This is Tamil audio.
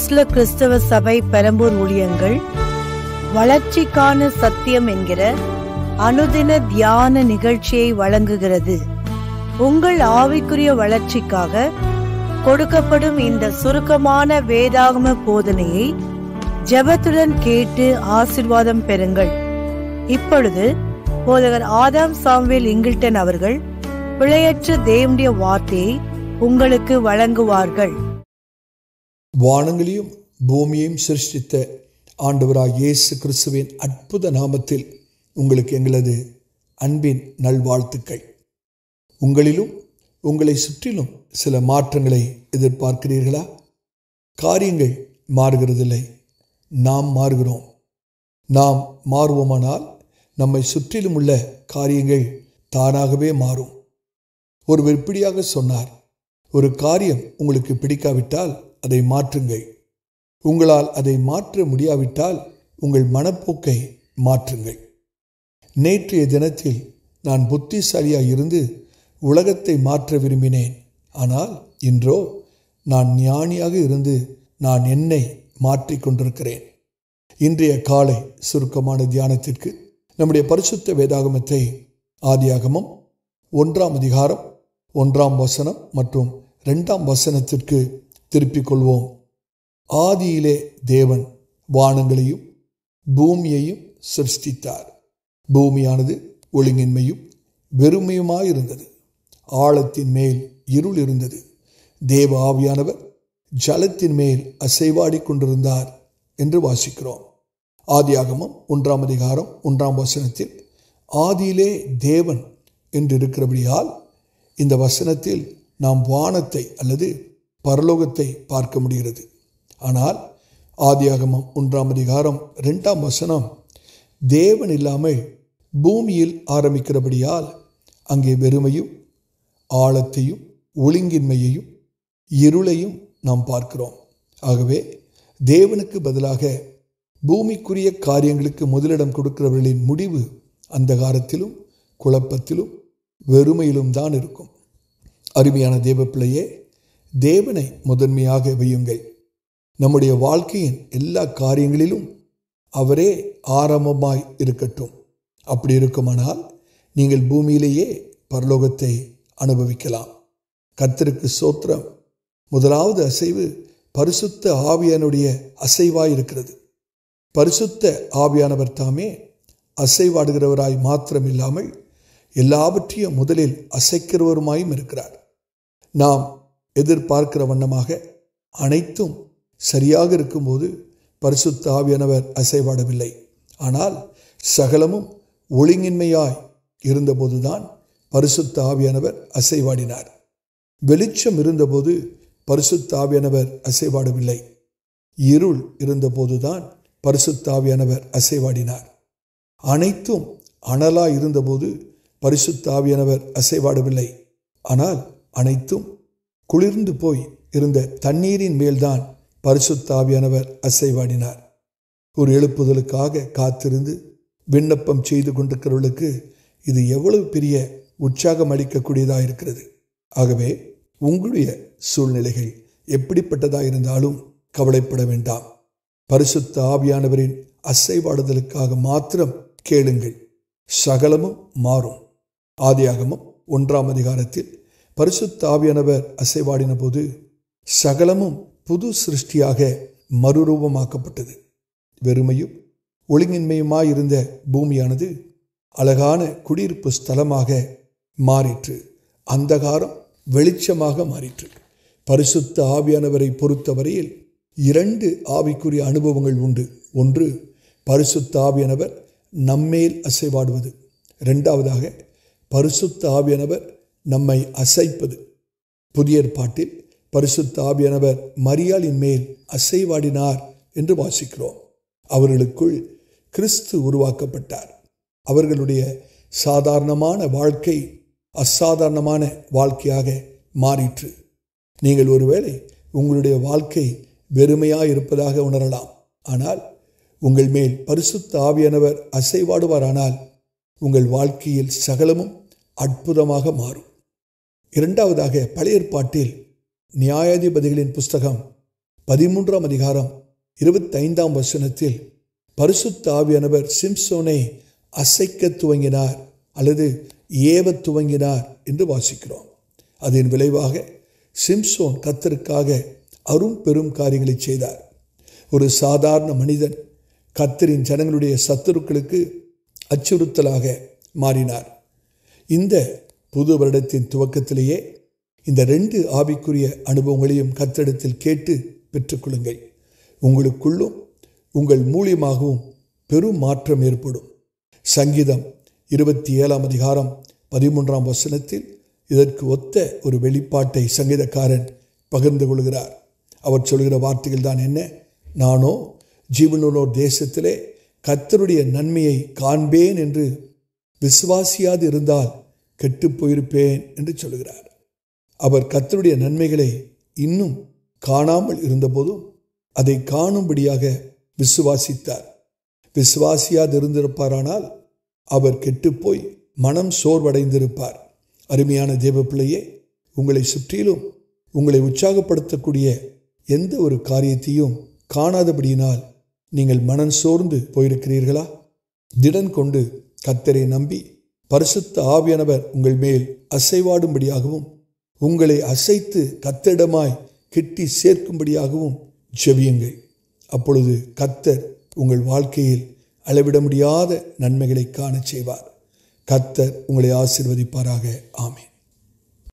அப்போஸ்ல கிறிஸ்தவ சபை பெரம்பூர் ஊழியங்கள் வளர்ச்சிக்கான சத்தியம் என்கிற அனுதின தியான நிகழ்ச்சியை வழங்குகிறது உங்கள் ஆவிக்குரிய வளர்ச்சிக்காக கொடுக்கப்படும் இந்த சுருக்கமான வேதாகம போதனையை ஜெபத்துடன் கேட்டு ஆசிர்வாதம் பெறுங்கள் இப்பொழுது போதகர் ஆதாம் சாம்வேல் இங்கில்டன் அவர்கள் பிழையற்ற தேவனுடைய வார்த்தையை உங்களுக்கு வழங்குவார்கள் வானங்களையும் பூமியையும் சிருஷ்டித்த ஆண்டவராக இயேசு கிறிஸ்துவின் அற்புத நாமத்தில் உங்களுக்கு எங்களது அன்பின் நல்வாழ்த்துக்கள் உங்களிலும் உங்களை சுற்றிலும் சில மாற்றங்களை எதிர்பார்க்கிறீர்களா காரியங்கள் மாறுகிறதில்லை நாம் மாறுகிறோம் நாம் மாறுவோமானால் நம்மை சுற்றிலும் உள்ள காரியங்கள் தானாகவே மாறும் ஒருவர் இப்படியாக சொன்னார் ஒரு காரியம் உங்களுக்கு பிடிக்காவிட்டால் அதை மாற்றுங்கள் உங்களால் அதை மாற்ற முடியாவிட்டால் உங்கள் மனப்போக்கை மாற்றுங்கள் நேற்றைய தினத்தில் நான் புத்திசாலியாக இருந்து உலகத்தை மாற்ற விரும்பினேன் ஆனால் இன்றோ நான் ஞானியாக இருந்து நான் என்னை மாற்றிக் கொண்டிருக்கிறேன் இன்றைய காலை சுருக்கமான தியானத்திற்கு நம்முடைய பரிசுத்த வேதாகமத்தை ஆதியாகமம் ஒன்றாம் அதிகாரம் ஒன்றாம் வசனம் மற்றும் ரெண்டாம் வசனத்திற்கு திருப்பிக் கொள்வோம் ஆதியிலே தேவன் வானங்களையும் பூமியையும் சிருஷ்டித்தார் பூமியானது ஒழுங்கின்மையும் வெறுமையுமாயிருந்தது ஆழத்தின் மேல் இருள் இருந்தது தேவ ஆவியானவர் ஜலத்தின் மேல் அசைவாடி கொண்டிருந்தார் என்று வாசிக்கிறோம் ஆதியாகமம் ஒன்றாம் அதிகாரம் ஒன்றாம் வசனத்தில் ஆதியிலே தேவன் என்று இருக்கிறபடியால் இந்த வசனத்தில் நாம் வானத்தை அல்லது பரலோகத்தை பார்க்க முடிகிறது ஆனால் ஆதியாகமம் ஒன்றாம் அதிகாரம் ரெண்டாம் வசனம் தேவன் இல்லாமல் பூமியில் ஆரம்பிக்கிறபடியால் அங்கே வெறுமையும் ஆழத்தையும் ஒழுங்கின்மையையும் இருளையும் நாம் பார்க்கிறோம் ஆகவே தேவனுக்கு பதிலாக பூமிக்குரிய காரியங்களுக்கு முதலிடம் கொடுக்கிறவர்களின் முடிவு அந்தகாரத்திலும் குழப்பத்திலும் வெறுமையிலும் தான் இருக்கும் அருமையான தேவ பிள்ளையே தேவனை முதன்மையாக வையுங்கள் நம்முடைய வாழ்க்கையின் எல்லா காரியங்களிலும் அவரே ஆரம்பமாய் இருக்கட்டும் அப்படி இருக்குமானால் நீங்கள் பூமியிலேயே பரலோகத்தை அனுபவிக்கலாம் கர்த்தருக்கு சோத்திரம் முதலாவது அசைவு பரிசுத்த ஆவியானுடைய அசைவாய் இருக்கிறது பரிசுத்த ஆவியானவர் தாமே அசைவாடுகிறவராய் மாத்திரம் இல்லாமல் எல்லாவற்றையும் முதலில் அசைக்கிறவருமாயும் இருக்கிறார் நாம் எதிர்பார்க்கிற வண்ணமாக அனைத்தும் சரியாக இருக்கும்போது பரிசுத்த ஆவியானவர் அசைவாடவில்லை ஆனால் சகலமும் ஒழுங்கின்மையாய் இருந்தபோதுதான் பரிசுத்த ஆவியானவர் அசைவாடினார் வெளிச்சம் இருந்தபோது பரிசுத்த ஆவியானவர் அசைவாடவில்லை இருள் இருந்தபோதுதான் பரிசுத்த ஆவியானவர் அசைவாடினார் அனைத்தும் அனலாய் இருந்தபோது பரிசுத்த ஆவியானவர் அசைவாடவில்லை ஆனால் அனைத்தும் குளிர்ந்து போய் இருந்த தண்ணீரின் மேல்தான் பரிசுத்த ஆவியானவர் அசைவாடினார் ஒரு எழுப்புதலுக்காக காத்திருந்து விண்ணப்பம் செய்து கொண்டிருக்கிறவர்களுக்கு இது எவ்வளவு பெரிய உற்சாகம் அளிக்கக்கூடியதாக இருக்கிறது ஆகவே உங்களுடைய சூழ்நிலைகள் எப்படிப்பட்டதாக இருந்தாலும் கவலைப்பட வேண்டாம் பரிசுத்த ஆவியானவரின் அசைவாடுதலுக்காக மாத்திரம் கேளுங்கள் சகலமும் மாறும் ஆதியாகமும் ஒன்றாம் அதிகாரத்தில் பரிசுத்த ஆவியானவர் அசைவாடின போது சகலமும் புது சிருஷ்டியாக மறுரூபமாக்கப்பட்டது வெறுமையும் ஒழுங்கின்மையுமாயிருந்த பூமியானது அழகான குடியிருப்பு ஸ்தலமாக மாறிற்று அந்தகாரம் வெளிச்சமாக மாறிற்று பரிசுத்த ஆவியானவரை பொறுத்தவரையில் இரண்டு ஆவிக்குரிய அனுபவங்கள் உண்டு ஒன்று பரிசுத்த ஆவியானவர் நம்மேல் அசைவாடுவது இரண்டாவதாக பரிசுத்த ஆவியானவர் நம்மை அசைப்பது புதிய ஏற்பாட்டில் பரிசுத்த ஆவியானவர் மரியாளின் மேல் அசைவாடினார் என்று வாசிக்கிறோம் அவர்களுக்குள் கிறிஸ்து உருவாக்கப்பட்டார் அவர்களுடைய சாதாரணமான வாழ்க்கை அசாதாரணமான வாழ்க்கையாக மாறிற்று நீங்கள் ஒருவேளை உங்களுடைய வாழ்க்கை வெறுமையாக இருப்பதாக உணரலாம் ஆனால் உங்கள் மேல் பரிசுத்த ஆவியானவர் அசைவாடுவாரானால் உங்கள் வாழ்க்கையில் சகலமும் அற்புதமாக மாறும் இரண்டாவதாக பழைய ஏற்பாட்டில் நியாயாதிபதிகளின் புஸ்தகம் பதிமூன்றாம் அதிகாரம் இருபத்தைந்தாம் வசனத்தில் பரிசுத்த ஆவியானவர் சிம்சோனை அசைக்க துவங்கினார் அல்லது ஏவ துவங்கினார் என்று வாசிக்கிறோம் அதன் விளைவாக சிம்சோன் கத்தருக்காக அரும் பெரும் காரியங்களை செய்தார் ஒரு சாதாரண மனிதன் கத்தரின் ஜனங்களுடைய சத்துருக்களுக்கு அச்சுறுத்தலாக மாறினார் இந்த புது வருடத்தின் துவக்கத்திலேயே இந்த ரெண்டு ஆவிக்குரிய அனுபவங்களையும் கத்தரிடத்தில் கேட்டு பெற்றுக்கொள்ளுங்கள் உங்களுக்குள்ளும் உங்கள் மூலியமாகவும் பெரும் மாற்றம் ஏற்படும் சங்கீதம் இருபத்தி ஏழாம் அதிகாரம் பதிமூன்றாம் வசனத்தில் இதற்கு ஒத்த ஒரு வெளிப்பாட்டை சங்கீதக்காரன் பகிர்ந்து கொள்கிறார் அவர் சொல்கிற வார்த்தைகள் தான் என்ன நானோ ஜீவனுள்ளோர் தேசத்திலே கத்தருடைய நன்மையை காண்பேன் என்று விசுவாசியாது இருந்தால் கெட்டு போயிருப்பேன் என்று சொல்கிறார் அவர் கத்தருடைய நன்மைகளை இன்னும் காணாமல் இருந்தபோதும் அதை காணும்படியாக விசுவாசித்தார் விசுவாசியாது இருந்திருப்பாரானால் அவர் கெட்டுப்போய் மனம் சோர்வடைந்திருப்பார் அருமையான தேவ பிள்ளையே உங்களை சுற்றிலும் உங்களை உற்சாகப்படுத்தக்கூடிய எந்த ஒரு காரியத்தையும் காணாதபடியினால் நீங்கள் மனம் சோர்ந்து போயிருக்கிறீர்களா திடன் கொண்டு கத்தரை நம்பி பரிசுத்த ஆவியானவர் உங்கள் மேல் அசைவாடும்படியாகவும் உங்களை அசைத்து கத்தரிடமாய் கெட்டி சேர்க்கும்படியாகவும் ஜெபியுங்கள் அப்பொழுது கத்தர் உங்கள் வாழ்க்கையில் அளவிட முடியாத நன்மைகளை காணச் செய்வார் கத்தர் உங்களை ஆசிர்வதிப்பாராக ஆமேன்